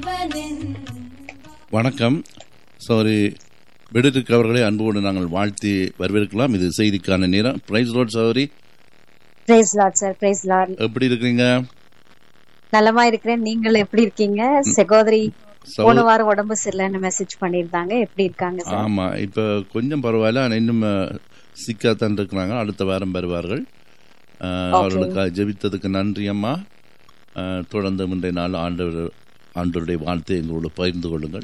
வணக்கம் சாரி பெடிருக்கு அவர்களை அன்போடு நாங்கள் வாழ்த்தி வரவேற்கலாம் இது செய்திக்கான நேரம் பிரைஸ் ரோட் சௌரி பிரைஸ் லார்ட் சார் பிரைஸ் லார்ட் எப்படி இருக்கிறீங்க நலமா இருக்கிறேன் நீங்கள் எப்படி இருக்கீங்க சகோதரி சகோ- போன வாரம் உடம்பு சரியில்லைன்னு மெசேஜ் பண்ணிருந்தாங்க எப்படி இருக்காங்க சார் ஆமா இப்ப கொஞ்சம் பரவாயில்ல ஆனா இன்னும் சிக்காத்தான் இருக்கிறாங்க அடுத்த வாரம் வருவார்கள் அஹ், அவர்களுக்காக ஜெபித்ததுக்கு நன்றி அம்மா அஹ், தொடர்ந்து முந்தைய நாள் ஆண்டவர் ஆண்டவருடைய வாழ்த்தை எங்களோடு பகிர்ந்து கொள்ளுங்கள்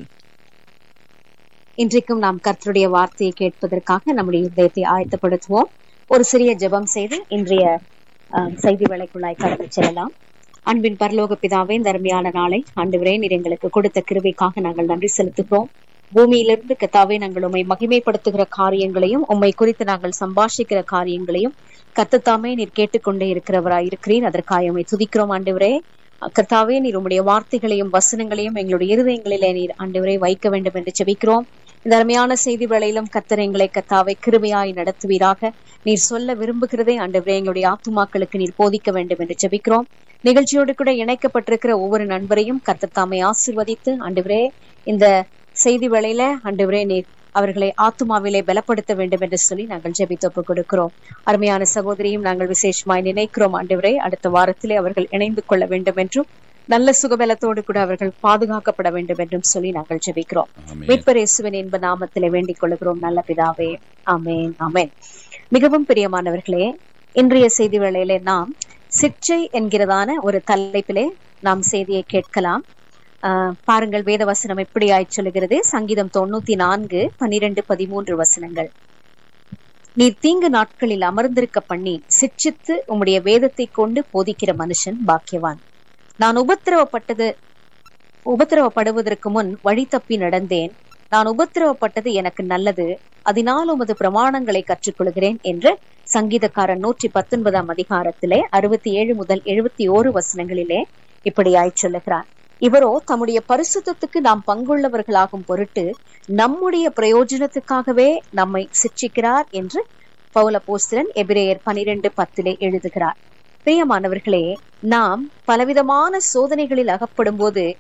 இன்றைக்கும் நாம் கர்த்தருடைய வார்த்தையை கேட்பதற்காக நம்முடைய இதயத்தை ஆயத்தப்படுத்துவோம் ஒரு சிறிய ஜெபம் செய்து இன்றைய அஹ், செய்தி வேலைக்குள்ளாய் கடந்து செல்லலாம் அன்பின் பரலோக பிதாவே இந்த அருமையான நாளை ஆண்டவரே நீர் எங்களுக்கு கொடுத்த கிருபைக்காக நாங்கள் நன்றி செலுத்துகிறோம் பூமியிலிருந்து கத்தாவே நாங்கள் உம்மை மகிமைப்படுத்துகிற காரியங்களையும் உம்மை குறித்து நாங்கள் சம்பாஷிக்கிற காரியங்களையும் கத்தத்தாமே நீர் கேட்டுக்கொண்டே இருக்கிறவராய் இருக்கிறீர் அதற்காக உம்மை துதிக்கிறோம் ஆண்டவரே கர்த்தாவே நீர் உம்முடைய வார்த்தைகளையும் வசனங்களையும் எங்களுடைய இருதயங்களிலே நீர் ஆண்டவரே வைக்க வேண்டும் என்று செபிக்கிறோம் இந்த அருமையான செய்தி வேளையிலும் கத்தர் எங்களை கத்தாவை கிருபையாய் நடத்துவீராக நீர் சொல்ல விரும்புகிறதை ஆண்டவரே எங்களுடைய ஆத்துமாக்களுக்கு நீர் போதிக்க வேண்டும் என்று ஜெபிக்கிறோம் நிகழ்ச்சியோடு கூட இணைக்கப்பட்டிருக்கிற ஒவ்வொரு நண்பரையும் கத்தர் தாமை ஆசிர்வதித்து ஆண்டவரே இந்த செய்தி வேளையில ஆண்டவரே நீர் அவர்களை ஆத்துமாவிலே பலப்படுத்த வேண்டும் என்று சொல்லி நாங்கள் ஜெபித்தொப்பு கொடுக்கிறோம் அருமையான சகோதரியும் நாங்கள் விசேஷமாய் நினைக்கிறோம் ஆண்டவரே அடுத்த வாரத்திலே அவர்கள் இணைந்து கொள்ள வேண்டும் என்றும் நல்ல சுகபலத்தோடு கூட அவர்கள் பாதுகாக்கப்பட வேண்டும் என்றும் சொல்லி நாங்கள் ஜெபிக்கிறோம் ஆமென். மீட்பர் இயேசுவின் இன்ப நாமத்திலே வேண்டிக் கொள்கிறோம் நல்ல பிதாவே ஆமென் ஆமென் மிகவும் பிரியமானவர்களே இன்றைய செய்தி வேளையிலே நாம் சிற்றை என்கிறதான ஒரு தலைப்பிலே நாம் செய்தியை கேட்கலாம் ஆஹ் பாருங்கள் வேத வசனம் எப்படி ஆய் சொல்லுகிறது சங்கீதம் தொண்ணூத்தி நான்கு பனிரெண்டு பதிமூன்று வசனங்கள் நீர் தீங்கு நாட்களில் அமர்ந்திருக்க பண்ணி சிட்சித்து உம்முடைய வேதத்தை கொண்டு போதிக்கிற மனுஷன் பாக்கியவான் நான் உபத்திரவப்பட்டது உபத்திரவப்படுவதற்கு முன் வழி தப்பி நடந்தேன் நான் உபத்திரவப்பட்டது எனக்கு நல்லது அதனால் உமது பிரமாணங்களை கற்றுக்கொள்கிறேன் என்று சங்கீதக்காரன் நூற்றி பத்தொன்பதாம் அதிகாரத்திலே அறுபத்தி ஏழு முதல் எழுபத்தி ஓரு வசனங்களிலே இப்படியாய் சொல்லுகிறார் இவரோ தம்முடைய பரிசுத்தத்துக்கு நாம் பங்குள்ளவர்களாகும் பொருட்டு நம்முடைய பிரயோஜனத்துக்காகவே நம்மை சிட்சிக்கிறார் என்று பவுல போஸ்திரன் எபிரேயர் பனிரெண்டு பத்திலே எழுதுகிறார் பிரியமானவர்களே நாம் பலவிதமான சோதனைகளில் அகப்படும் போது